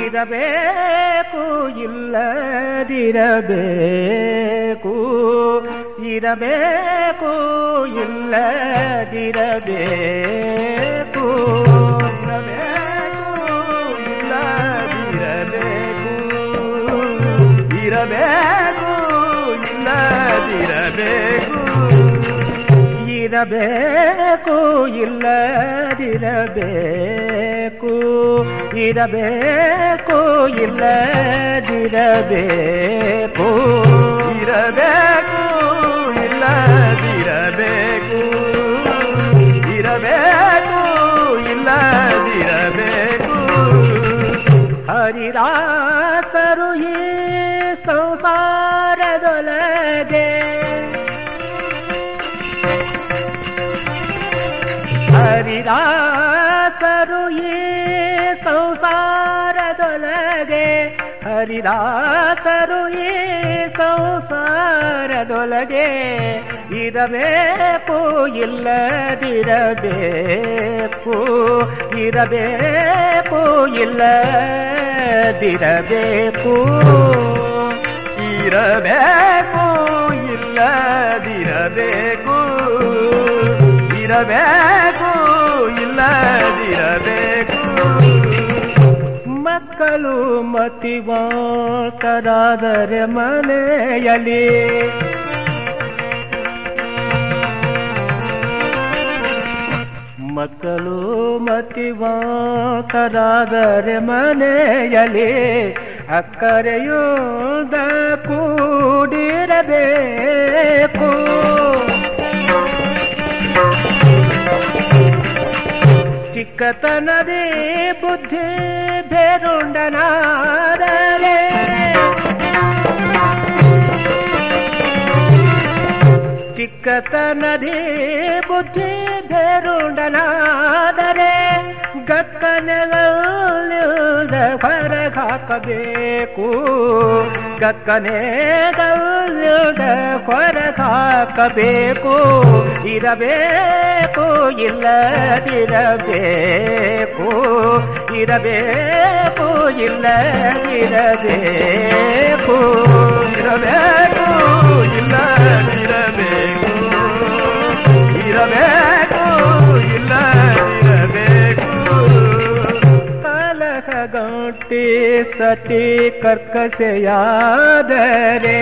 ಇರಬೇಕು ಇಲ್ಲದಿರಬೇಕು ಇರಬೇಕು ಇಲ್ಲದಿರಬೇಕು ಇರಬೇಕು ಇಲ್ಲದಿರಬೇಕು ಇರಬೇಕು ಇಲ್ಲದಿರಬೇಕು ಇರಬೇಕು ಇಲ್ಲದಿರಬೇಕು ಇರಬೇಕು ಇಲ್ಲದಿರಬೇಕು ಇರಬೇಕು ಇಲ್ಲದಿರಬೇಕು ಇರಬೇಕು ಇಲ್ಲದಿರಬೇಕು ಹರಿದಾಸರು ಈ ಸಂಸಾರದೊಳಗೆ ಹರಿದಾಸರು ಈ ಸಂಸಾರದೊಳಗೆ ಹರಿದಾಸರು ಈ ಸಂಸಾರದೊಳಗೆ ಇರಬೇಕು ಇಲ್ಲದಿರಬೇಕು ಇರಬೇಕು ಇಲ್ಲದಿರಬೇಕು ಇರಬೇಕು ಇಲ್ಲದಿರಬೇಕು ಇರಬೇಕು ಇಲ್ಲದಿರಬೇಕು ಮಕ್ಕಳು ಮತಿವಾತರಾದರೆ ಮನೆಯಲ್ಲಿ ಮಕ್ಕಳು ಮತಿವಾತರಾದರೆ ಮನೆಯಲ್ಲಿ ಅಕ್ಕರೆಯುದ ಕೂಡಿರಬೇಕು ಚಿಕ್ಕತನದೇ ಬುದ್ಧಿ ಬೇರುಂಡನಾದರೆ ಚಿಕ್ಕತನದೇ ಬುದ್ಧಿ ಬೇರುಂಡನಾದರೆ ಗಕ್ಕನೆಗಲ್ದ ಹೊರಗಾಕಬೇಕು ಗಕ್ಕನೆಗಲ್ದ ಹೊರಗಾಕಬೇಕು ಇರಬೇಕು ಇಲ್ಲದಿರಬೇಕು ಇರಬೇಕು ಇಲ್ಲದಿರಬೇಕು ಇರಬೇಕು ಇಲ್ಲದಿರಬೇಕು ಇರಬೇಕು ಇಲ್ಲದಿರಬೇಕು ಕಲಹ ಗಂಟಿ ಸತಿ ಕರ್ಕಸೆಯಾದರೆ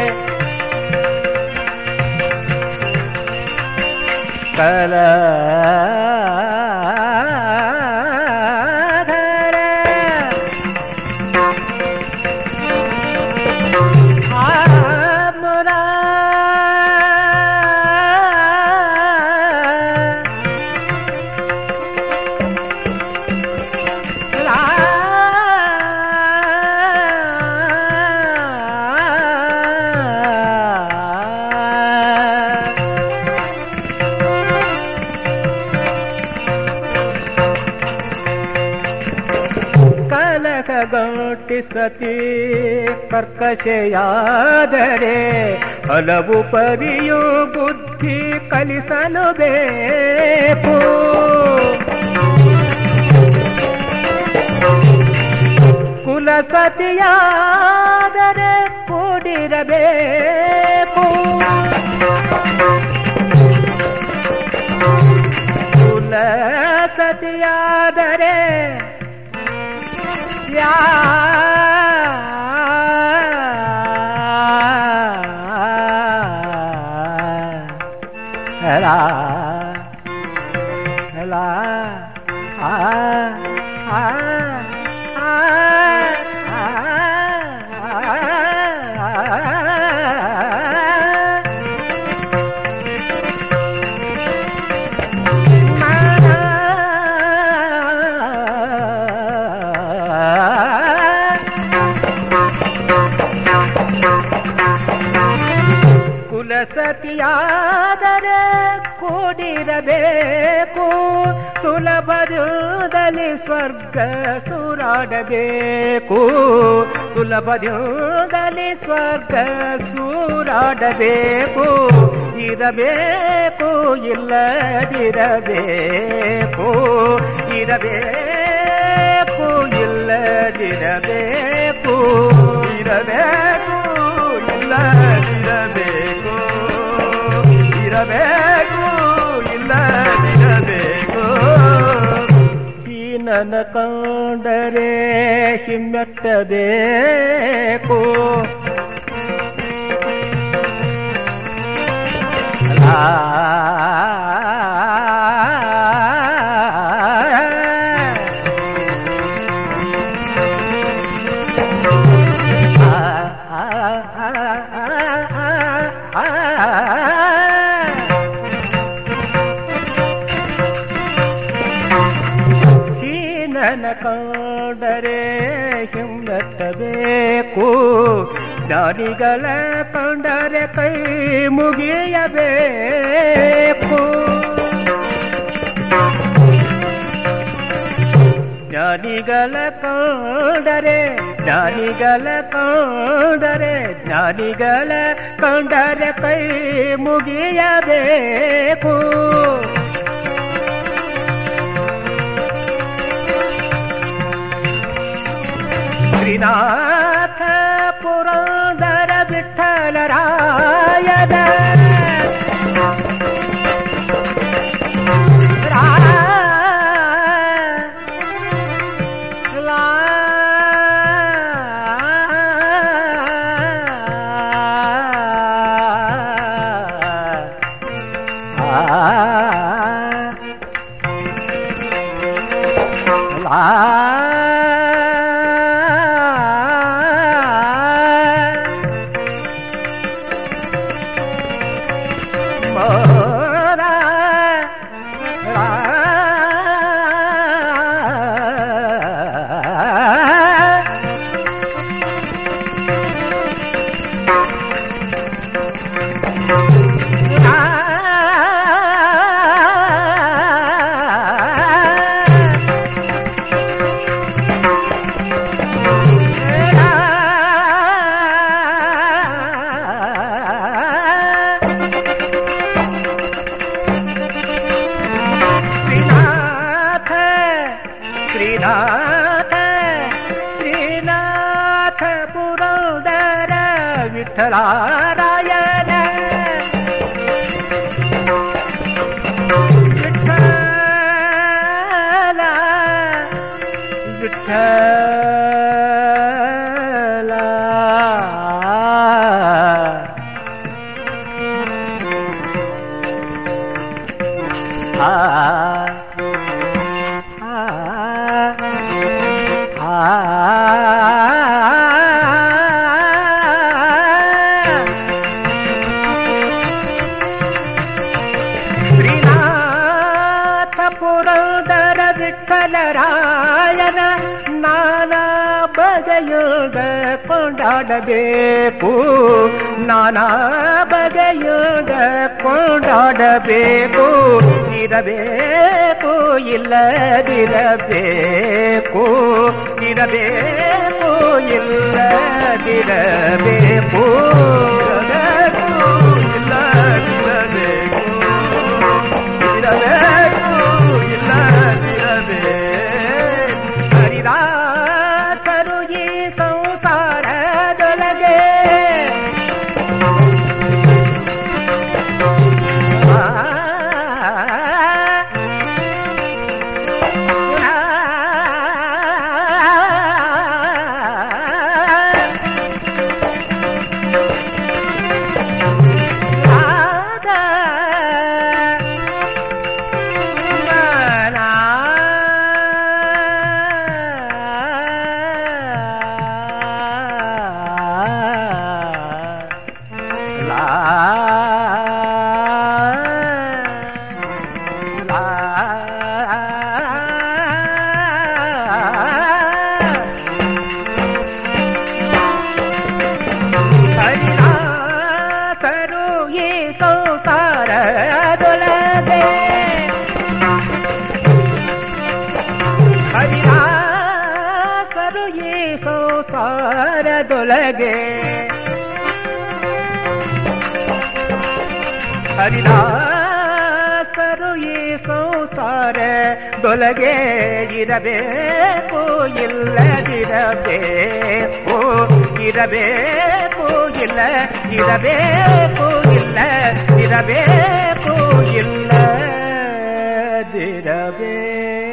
ಕಲಧರ ಆಮರ ಕಲಕ ಗಂಟಿ ಸತಿ ಕರ್ಕಶೆಯಾದರೆ ಹಲವು ಪರಿಯು ಬುದ್ಧಿ ಕಲಿಸಲು ಬೇಕು ಕುಲ ಸತಿಯಾದರೆ ಕೂಡಿರಬೇಕು ಕುಲ ಸತಿಯಾದರೆ ಯಾ la la ಆ ಆ ಆ ಕುಲಸತಿಯಾದರೆ ಕೂಡಿರಬೇಕು ಸುಲಭದಲ್ಲಿ ಸ್ವರ್ಗ ಸೂರಾಡಬೇಕು ಸುಲಭದಲ್ಲಿ ಸ್ವರ್ಗ ಸೂರಾಡಬೇಕು ಇರಬೇಕು ಇಲ್ಲದಿರಬೇಕು ಇರಬೇಕು ಇಲ್ಲದಿರಬೇಕು ಇರಬೇಕು ಇಲ್ಲದಿರಬೇಕು ಇರಬೇಕು ಇಲ್ಲದಿರಬೇಕು ಈ ನನ್ನ ಕಂಡರೆ ಹಿಮ್ಮೆಟ್ಟಬೇಕು ಈ ನನ್ನ ಕಂಡರೆ ಹಿಮ್ಮೆಟ್ಟಬೇಕು ಜ್ಞಾನಿಗಳ ಕಂಡರೆ ಕೈ ಮುಗಿಯಬೇಕು ಜ್ಞಾನಿಗಳ ಕಂಡರೆ ಜ್ಞಾನಿಗಳ ಕಂಡರೆ ಜ್ಞಾನಿಗಳ ಕಂಡರೆ ಕೈ ಮುಗಿಯಬೇಕು ಶ್ರೀನಾಥ ಪುರಂದರ ವಿಠಲರಾಯದ ಶ್ರೀನಾಥ ಶ್ರೀನಾಥ ಶ್ರೀನಾಥ ಪುರಂದರ ವಿಠಲಾರಾಯಣ ವಿಠಲ ವಿಠಲ ಆ ಶ್ರೀನಾಥ ಪುರಂದರ ವಿಠಲರಾಯನ ನಾನಾ ಬಗೆಯುಗ ಕೊಂಡಾಡಬೇಕು ನಾನಾ ಬಗೆಯುಗ ಕೊಂಡಾಡಬೇಕು ಇರಬೇಕು ಇಲ್ಲದಿರಬೇಕು ಇರಬೇಕು ಇಲ್ಲದಿರಬೇಕು ಇರಬೇಕು ಇಲ್ಲದಿರಬೇಕು ಇರಬೇಕು ಇಲ್ಲದಿರಬೇಕು ಹರಿದಾಸರು ಈ ಸಂಸಾರದೊಳಗೆ ಹರಿದಾಸರು ಈ ಸಂಸಾರದೊಳಗೆ ಹರಿದಾಸರು ಈ ಸಂಸಾರದೊಳಗೆ ಹರಿದಾಸರು ಈ ಸಂಸಾರ ದೊಲಗೆ ಇರಬೇಕು ಇಲ್ಲದಿರಬೇಕು ಇರಬೇಕು ಇಲ್ಲ ಇರಬೇಕು ಇಲ್ಲ ಇರಬೇಕು ಇಲ್ಲದಿರಬೇಕು